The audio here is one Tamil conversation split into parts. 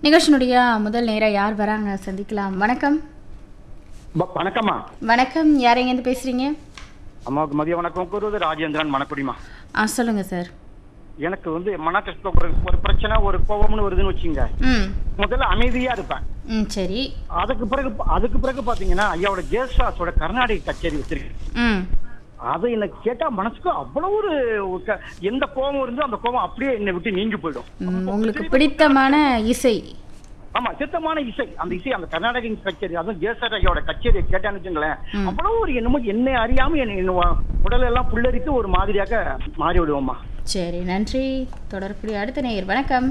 நிகழ்ச்சியினுடைய முதல் நேரம் யார் வராங்க சந்திக்கலாம் வணக்கம் வ- வணக்கம்மா வணக்கம் யார் எங்கேருந்து பேசுறீங்க அம்மாவுக்கு மதிய வணக்கம் கூறுவது ராஜேந்திரன் மணக்குடிமா ஆ சொல்லுங்க சார் எனக்கு வந்து மன கஷ்டம் ஒரு ஒரு பிரச்சனை ஒரு கோபம்னு வருதுன்னு வச்சுங்க ம் முதல்ல அமைதியா இருப்பேன் ம் சரி அதுக்கு பிறகு அதுக்கு பிறகு பாத்தீங்கன்னா ஐயாவோட ஜேசாஸோட கர்நாடக கச்சேரி வச்சிருக்கேன் ம் அதை எனக்கு கேட்டா மனசுக்கு அவ்வளவு ஒரு ஒரு க- எந்த கோபம் இருந்தோ அந்த கோபம் அப்படியே என்னை விட்டு நீங்கி போயிடும் ம், உங்களுக்கு பிடித்தமான இசை ஆமா சித்தமான இசை அந்த இசை அந்த கர்நாடக கச்சேரி அதுவும் ஜேசர் ஐயாவோட கச்சேரியை கேட்டான்னு வச்சுங்களேன் அவ்வளவு ஒரு என்னமோ என்னை அறியாம என்னை என்ன உடல் எல்லாம் புல்லரித்து ஒரு மாதிரியாக மாறி விடுவோம்மா சரி நன்றி தொடர்புடைய அடுத்த நேயர் வணக்கம்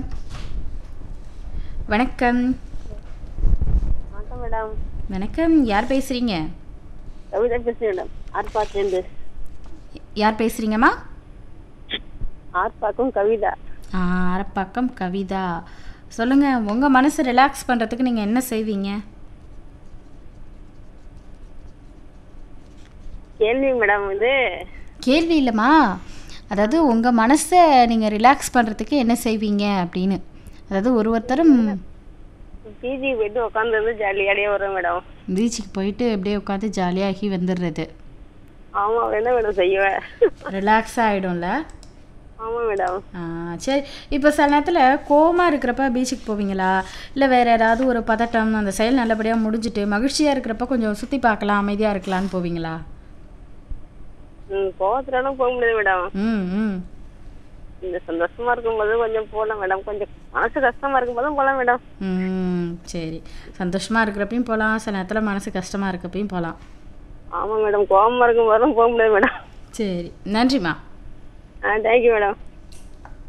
வணக்கம் வணக்கம் மேடம் வணக்கம் யார் பேசுறீங்க கவிதா பேசுறேன் மேடம் ஆர்பாக்லேருந்து யார் பேசுறீங்கம்மா ஆர்பாக்கும் கவிதா ஆ, அரப்பாக்கம் கவிதா சொல்லுங்க உங்க மனசை ரிலாக்ஸ் பண்றதுக்கு நீங்க என்ன செய்வீங்க கேள்வி மேடம் இது கேள்வி இல்லைம்மா அதாவது உங்கள் மனசை நீங்கள் ரிலாக்ஸ் பண்ணுறதுக்கு என்ன செய்வீங்க அப்படின்னு அதாவது ஒரு ஒருத்தரும் பிஜி போயிட்டு உட்காந்துருந்து ஜாலியாடியே வரும் மேடம் பீச்சுக்கு போயிட்டு அப்படியே உட்காந்து ஜாலியாகி வந்துடுறது ஆமா என்ன மேடம் செய்வேன் ரிலாக்ஸ் ஆகிடும்ல ஆமா மேடம் சரி இப்போ சில நேரத்தில் கோவமாக இருக்கிறப்ப பீச்சுக்கு போவீங்களா இல்லை வேறு ஏதாவது ஒரு பதட்டம் அந்த செயல் நல்லபடியாக முடிஞ்சிட்டு மகிழ்ச்சியாக இருக்கிறப்ப கொஞ்சம் சுற்றி பார்க்கலாம் அமைதியாக இருக்கலாம்னு போவீங்களா ம் கோவத்துலலாம் போக முடியாது மேடம் ம் ம் இந்த சந்தோஷமா இருக்கும்போது கொஞ்சம் போகலாம் மேடம் கொஞ்சம் மனசு கஷ்டமா இருக்கும்போதும் போகலாம் மேடம் ம் சரி சந்தோஷமாக இருக்கிறப்பையும் போகலாம் சில நேரத்தில் மனசு கஷ்டமாக இருக்கப்பையும் போகலாம் ஆமா மேடம் கோவமா இருக்கும்போதும் போக முடியாது மேடம் சரி நன்றிம்மா ஆ தேங்க்யூ மேடம்